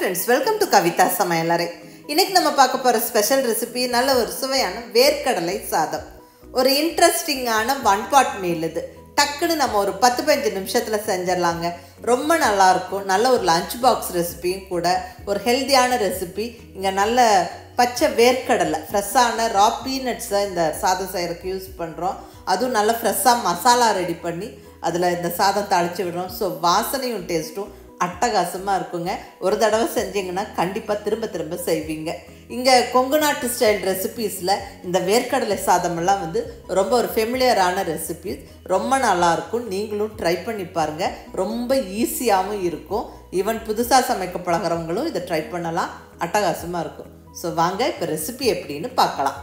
friends welcome to Kavitha சமையலறை இன்னைக்கு நம்ம பார்க்க போகிற ஸ்பெஷல் ரெசிபி நல்ல ஒரு சுவையான வேர்க்கடலை சாதம் ஒரு இன்ட்ரெஸ்டிங்கான ஒன் பாட் மீல் இது டக்குன்னு நம்ம ஒரு பத்து பதினஞ்சு நிமிஷத்தில் செஞ்சிடலாங்க ரொம்ப நல்லா இருக்கும் நல்ல ஒரு லஞ்ச் பாக்ஸ் ரெசிபியும் கூட ஒரு ஹெல்த்தியான ரெசிபி இங்கே நல்ல பச்சை வேர்க்கடலை ஃப்ரெஷ்ஷான ரா பீனட்ஸை இந்த சாதம் செய்கிறதுக்கு யூஸ் பண்ணுறோம் அதுவும் நல்ல ஃப்ரெஷ்ஷாக மசாலா ரெடி பண்ணி அதில் இந்த சாதம் தாளித்து விடுறோம் ஸோ வாசனையும் டேஸ்ட்டும் அட்டகாசமாக இருக்குங்க ஒரு தடவை செஞ்சீங்கன்னா கண்டிப்பாக திரும்ப திரும்ப செய்வீங்க இங்கே கொங்கு நாட்டு ஸ்டைல் ரெசிபீஸில் இந்த வேர்க்கடலை சாதமெல்லாம் வந்து ரொம்ப ஒரு ஃபெமிலியரான ரெசிபீஸ் ரொம்ப நல்லாயிருக்கும் நீங்களும் ட்ரை பண்ணி பாருங்கள் ரொம்ப ஈஸியாகவும் இருக்கும் ஈவன் புதுசாக சமைக்க பழகிறவங்களும் இதை ட்ரை பண்ணலாம் அட்டகாசமாக இருக்கும் ஸோ வாங்க இப்போ ரெசிபி எப்படின்னு பார்க்கலாம்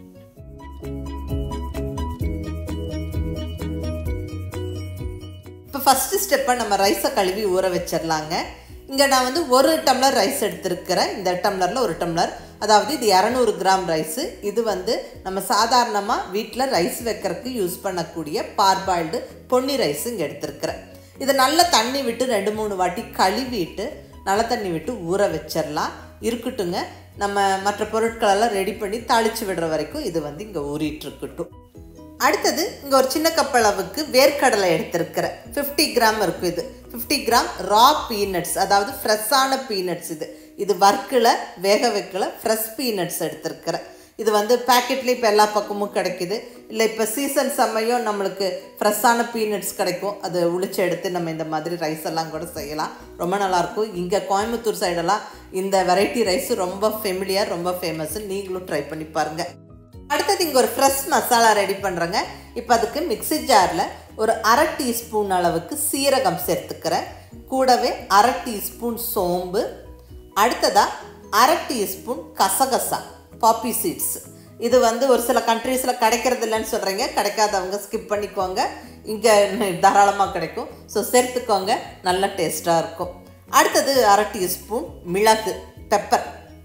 இப்போ ஃபஸ்ட்டு ஸ்டெப்பாக நம்ம ரைஸை கழுவி ஊற வச்சிடலாங்க இங்கே நான் வந்து ஒரு டம்ளர் ரைஸ் எடுத்திருக்கிறேன் இந்த டம்ளரில் ஒரு டம்ளர் அதாவது இது இரநூறு கிராம் ரைஸு இது வந்து நம்ம சாதாரணமாக வீட்டில் ரைஸ் வைக்கிறதுக்கு யூஸ் பண்ணக்கூடிய பார்பாயில்டு பொன்னி ரைஸ் இங்கே எடுத்திருக்கிறேன் இதை நல்லா தண்ணி விட்டு ரெண்டு மூணு வாட்டி கழுவிட்டு நல்ல தண்ணி விட்டு ஊற வச்சிடலாம் இருக்கட்டுங்க நம்ம மற்ற பொருட்களெல்லாம் ரெடி பண்ணி தாளித்து விடுற வரைக்கும் இது வந்து இங்கே ஊறிட்டுருக்கட்டும் அடுத்தது இங்கே ஒரு சின்ன கப் அளவுக்கு வேர்க்கடலை எடுத்திருக்கிறேன் ஃபிஃப்டி கிராம் இருக்கும் இது ஃபிஃப்டி கிராம் ரா பீனட்ஸ் அதாவது ஃப்ரெஷ்ஷான பீனட்ஸ் இது இது வர்க்கில் வேக வைக்கல ஃப்ரெஷ் பீனட்ஸ் எடுத்திருக்கிறேன் இது வந்து பேக்கெட்லேயே இப்போ எல்லா பக்கமும் கிடைக்குது இல்லை இப்போ சீசன் சமயம் நம்மளுக்கு ஃப்ரெஷ்ஷான பீனட்ஸ் கிடைக்கும் அது உளிச்சு எடுத்து நம்ம இந்த மாதிரி ரைஸ் எல்லாம் கூட செய்யலாம் ரொம்ப நல்லாயிருக்கும் இங்கே கோயம்புத்தூர் சைடெல்லாம் இந்த வெரைட்டி ரைஸ் ரொம்ப ஃபெமிலியர் ரொம்ப ஃபேமஸ் நீங்களும் ட்ரை பண்ணி பாருங்கள் அடுத்தது இங்கே ஒரு ஃப்ரெஷ் மசாலா ரெடி பண்ணுறேங்க இப்போ அதுக்கு மிக்சி ஜாரில் ஒரு அரை டீஸ்பூன் அளவுக்கு சீரகம் சேர்த்துக்கிறேன் கூடவே அரை டீஸ்பூன் சோம்பு அடுத்ததாக அரை டீஸ்பூன் கசகசா பாப்பி சீட்ஸ் இது வந்து ஒரு சில கண்ட்ரீஸில் கிடைக்கிறது இல்லைன்னு சொல்கிறீங்க கிடைக்காதவங்க ஸ்கிப் பண்ணிக்கோங்க இங்கே தாராளமாக கிடைக்கும் ஸோ சேர்த்துக்கோங்க நல்ல டேஸ்ட்டாக இருக்கும் அடுத்தது அரை டீஸ்பூன் மிளகு பெப்பர்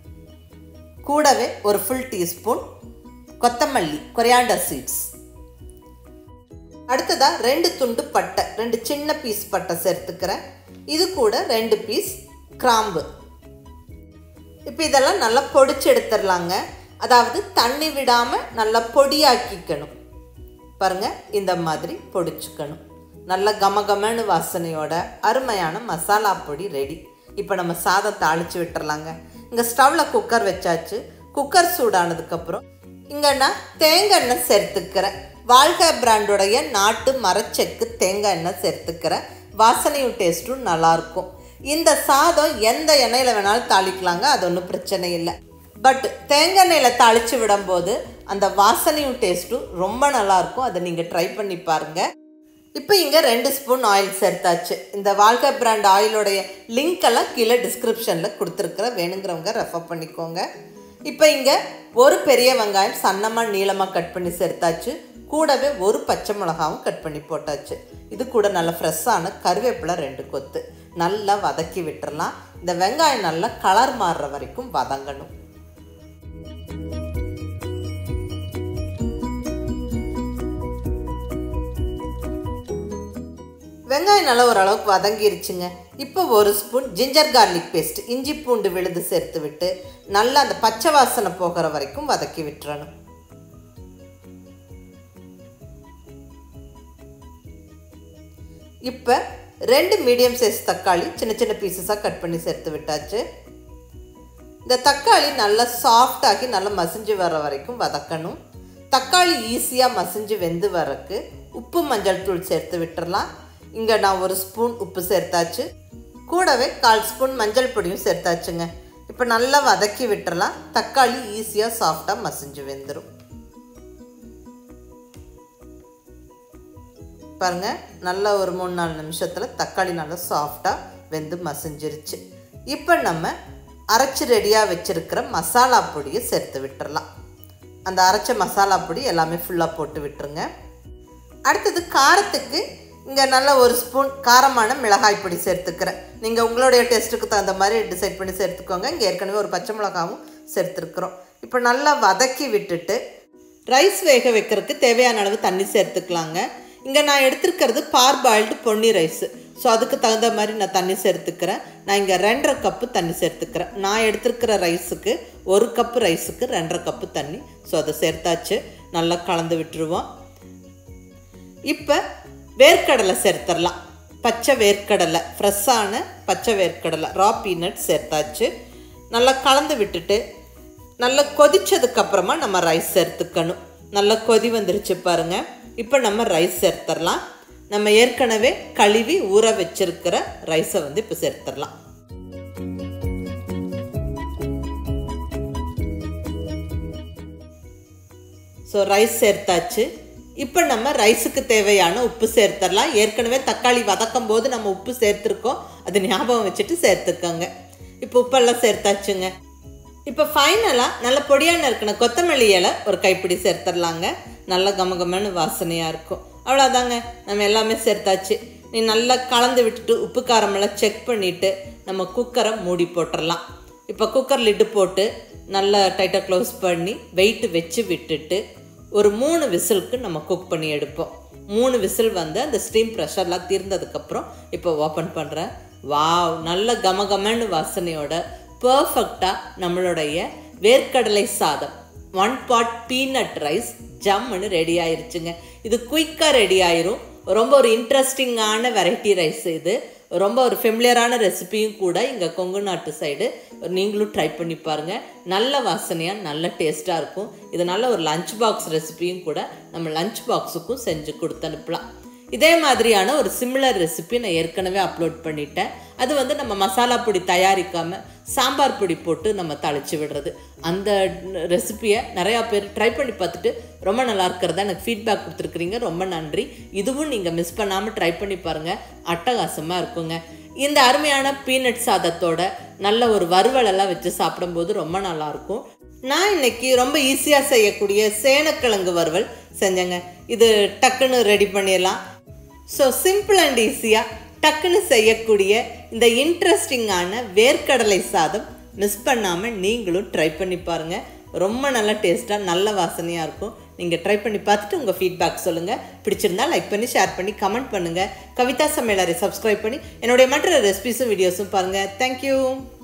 கூடவே ஒரு ஃபுல் டீஸ்பூன் கொத்தமல்லி கொரியாண்டர் சீட்ஸ் அடுத்ததாக ரெண்டு துண்டு பட்டை ரெண்டு சின்ன பீஸ் பட்டை சேர்த்துக்கிறேன் இது கூட ரெண்டு பீஸ் கிராம்பு இப்போ இதெல்லாம் நல்லா பொடிச்சு எடுத்துடலாங்க அதாவது தண்ணி விடாமல் நல்லா பொடியாக்கிக்கணும் பாருங்கள் இந்த மாதிரி பொடிச்சுக்கணும் நல்ல கமகமன்னு வாசனையோட அருமையான மசாலா பொடி ரெடி இப்போ நம்ம சாதம் தாளித்து விட்டுறலாங்க இங்கே ஸ்டவ்வில் குக்கர் வச்சாச்சு குக்கர் சூடானதுக்கப்புறம் இங்கே நான் தேங்காய் எண்ணெய் சேர்த்துக்கிறேன் வாழ்கை பிராண்டுடைய நாட்டு மரச்செக்கு தேங்காய் எண்ணெய் சேர்த்துக்கிறேன் வாசனையும் டேஸ்ட்டும் நல்லாயிருக்கும் இந்த சாதம் எந்த எண்ணெயில் வேணாலும் தாளிக்கலாங்க அது ஒன்றும் பிரச்சனை இல்லை பட் தேங்காய் எண்ணெயில் தாளித்து விடும்போது அந்த வாசனையும் டேஸ்ட்டும் ரொம்ப நல்லாயிருக்கும் அதை நீங்கள் ட்ரை பண்ணி பாருங்கள் இப்போ இங்கே ரெண்டு ஸ்பூன் ஆயில் சேர்த்தாச்சு இந்த வாழ்க்கை பிராண்ட் ஆயிலோடைய லிங்க் எல்லாம் கீழே டிஸ்கிரிப்ஷனில் கொடுத்துருக்குற வேணுங்கிறவங்க ரெஃபர் பண்ணிக்கோங்க இப்போ இங்கே ஒரு பெரிய வெங்காயம் சன்னமாக நீளமாக கட் பண்ணி சேர்த்தாச்சு கூடவே ஒரு பச்சை மிளகாவும் கட் பண்ணி போட்டாச்சு இது கூட நல்ல ஃப்ரெஷ்ஷான கருவேப்பிலை ரெண்டு கொத்து நல்லா வதக்கி விட்டுறலாம் இந்த வெங்காயம் நல்லா கலர் மாறுற வரைக்கும் வதங்கணும் வெங்காயம் நல்லா ஓரளவுக்கு வதங்கிருச்சுங்க இப்போ ஒரு ஸ்பூன் ஜிஞ்சர் கார்லிக் பேஸ்ட் இஞ்சி பூண்டு விழுது சேர்த்து விட்டு நல்லா அந்த பச்சை வாசனை போகிற வரைக்கும் வதக்கி விட்டுறணும் இப்போ ரெண்டு மீடியம் சைஸ் தக்காளி சின்ன சின்ன பீசஸாக கட் பண்ணி சேர்த்து விட்டாச்சு இந்த தக்காளி நல்லா சாஃப்டாகி நல்லா மசிஞ்சு வர வரைக்கும் வதக்கணும் தக்காளி ஈஸியாக மசிஞ்சு வெந்து வரக்கு உப்பு மஞ்சள் தூள் சேர்த்து விட்டுறலாம் இங்கே நான் ஒரு ஸ்பூன் உப்பு சேர்த்தாச்சு கூடவே கால் ஸ்பூன் மஞ்சள் பொடியும் சேர்த்தாச்சுங்க இப்போ நல்லா வதக்கி விட்டுறலாம் தக்காளி ஈஸியாக சாஃப்டாக மசிஞ்சு வெந்துடும் பாருங்கள் நல்லா ஒரு மூணு நாலு நிமிஷத்தில் தக்காளி நல்லா சாஃப்டாக வெந்து மசிஞ்சிருச்சு இப்போ நம்ம அரைச்சி ரெடியாக வச்சுருக்கிற மசாலா பொடியை சேர்த்து விட்டுறலாம் அந்த அரைச்ச மசாலா பொடி எல்லாமே ஃபுல்லாக போட்டு விட்டுருங்க அடுத்தது காரத்துக்கு இங்கே நல்ல ஒரு ஸ்பூன் காரமான மிளகாய் பொடி சேர்த்துக்கிறேன் நீங்கள் உங்களுடைய டேஸ்ட்டுக்கு தகுந்த மாதிரி டிசைட் பண்ணி சேர்த்துக்கோங்க இங்கே ஏற்கனவே ஒரு பச்சை மிளகாவும் சேர்த்துருக்குறோம் இப்போ நல்லா வதக்கி விட்டுட்டு ரைஸ் வேக வைக்கிறதுக்கு தேவையான அளவு தண்ணி சேர்த்துக்கலாங்க இங்கே நான் எடுத்திருக்கிறது பார்பாயில்டு பொன்னி ரைஸு ஸோ அதுக்கு தகுந்த மாதிரி நான் தண்ணி சேர்த்துக்கிறேன் நான் இங்கே ரெண்டரை கப்பு தண்ணி சேர்த்துக்கிறேன் நான் எடுத்துருக்கிற ரைஸுக்கு ஒரு கப்பு ரைஸுக்கு ரெண்டரை கப்பு தண்ணி ஸோ அதை சேர்த்தாச்சு நல்லா கலந்து விட்டுருவோம் இப்போ வேர்க்கடலை சேர்த்துடலாம் பச்சை வேர்க்கடலை ஃப்ரெஷ்ஷான பச்சை வேர்க்கடலை ரா பீனட் சேர்த்தாச்சு நல்லா கலந்து விட்டுட்டு நல்லா கொதிச்சதுக்கப்புறமா நம்ம ரைஸ் சேர்த்துக்கணும் நல்லா கொதி வந்துருச்சு பாருங்க இப்போ நம்ம ரைஸ் சேர்த்துடலாம் நம்ம ஏற்கனவே கழுவி ஊற வச்சிருக்கிற ரைஸை வந்து இப்போ சேர்த்துடலாம் ஸோ ரைஸ் சேர்த்தாச்சு இப்போ நம்ம ரைஸுக்கு தேவையான உப்பு சேர்த்துடலாம் ஏற்கனவே தக்காளி வதக்கும் போது நம்ம உப்பு சேர்த்துருக்கோம் அது ஞாபகம் வச்சுட்டு சேர்த்துக்கோங்க இப்போ உப்பெல்லாம் சேர்த்தாச்சுங்க இப்போ ஃபைனலாக நல்ல பொடியான இருக்கிற கொத்தமல்லி இலை ஒரு கைப்பிடி சேர்த்துடலாங்க நல்ல கமகமன்னு வாசனையாக இருக்கும் அவ்வளோதாங்க நம்ம எல்லாமே சேர்த்தாச்சு நீ நல்லா கலந்து விட்டுட்டு உப்பு காரமெல்லாம் செக் பண்ணிவிட்டு நம்ம குக்கரை மூடி போட்டுடலாம் இப்போ குக்கர் லிட்டு போட்டு நல்லா டைட்டாக க்ளோஸ் பண்ணி வெயிட் வச்சு விட்டுட்டு ஒரு மூணு விசிலுக்கு நம்ம குக் பண்ணி எடுப்போம் மூணு விசில் வந்து அந்த ஸ்டீம் ப்ரெஷர்லாம் தீர்ந்ததுக்கப்புறம் இப்போ ஓப்பன் பண்ணுறேன் வாவ் நல்ல கமகமன்னு வாசனையோட பர்ஃபெக்டாக நம்மளுடைய வேர்க்கடலை சாதம் ஒன் பாட் பீனட் ரைஸ் ஜம்முன்னு ரெடி ஆயிருச்சுங்க இது குயிக்காக ரெடி ஆயிரும் ரொம்ப ஒரு இன்ட்ரெஸ்டிங்கான வெரைட்டி ரைஸ் இது ரொம்ப ஒரு ஃபெமிலியரான ரெசிபியும் கூட இங்கே கொங்கு நாட்டு சைடு நீங்களும் ட்ரை பண்ணி பாருங்கள் நல்ல வாசனையாக நல்ல டேஸ்ட்டாக இருக்கும் இது நல்ல ஒரு லஞ்ச் பாக்ஸ் ரெசிபியும் கூட நம்ம லஞ்ச் பாக்ஸுக்கும் செஞ்சு கொடுத்து அனுப்பலாம் இதே மாதிரியான ஒரு சிமிலர் ரெசிபி நான் ஏற்கனவே அப்லோட் பண்ணிட்டேன் அது வந்து நம்ம மசாலா பொடி தயாரிக்காமல் சாம்பார் பொடி போட்டு நம்ம தளிச்சு விடுறது அந்த ரெசிப்பியை நிறையா பேர் ட்ரை பண்ணி பார்த்துட்டு ரொம்ப நல்லா இருக்கிறதா எனக்கு ஃபீட்பேக் கொடுத்துருக்குறீங்க ரொம்ப நன்றி இதுவும் நீங்கள் மிஸ் பண்ணாமல் ட்ரை பண்ணி பாருங்கள் அட்டகாசமாக இருக்குங்க இந்த அருமையான பீனட் சாதத்தோட நல்ல ஒரு வறுவலெல்லாம் வச்சு சாப்பிடும்போது ரொம்ப நல்லாயிருக்கும் நான் இன்னைக்கு ரொம்ப ஈஸியாக செய்யக்கூடிய சேனக்கிழங்கு வறுவல் செஞ்சேங்க இது டக்குன்னு ரெடி பண்ணிடலாம் ஸோ சிம்பிள் அண்ட் ஈஸியாக டக்குன்னு செய்யக்கூடிய இந்த இன்ட்ரெஸ்டிங்கான வேர்க்கடலை சாதம் மிஸ் பண்ணாமல் நீங்களும் ட்ரை பண்ணி பாருங்கள் ரொம்ப நல்ல டேஸ்ட்டாக நல்ல வாசனையாக இருக்கும் நீங்கள் ட்ரை பண்ணி பார்த்துட்டு உங்கள் ஃபீட்பேக் சொல்லுங்கள் பிடிச்சிருந்தா லைக் பண்ணி ஷேர் பண்ணி கமெண்ட் பண்ணுங்கள் கவிதா சமையலரை சப்ஸ்கிரைப் பண்ணி என்னுடைய மற்ற ரெசிபிஸும் வீடியோஸும் பாருங்கள் தேங்க்யூ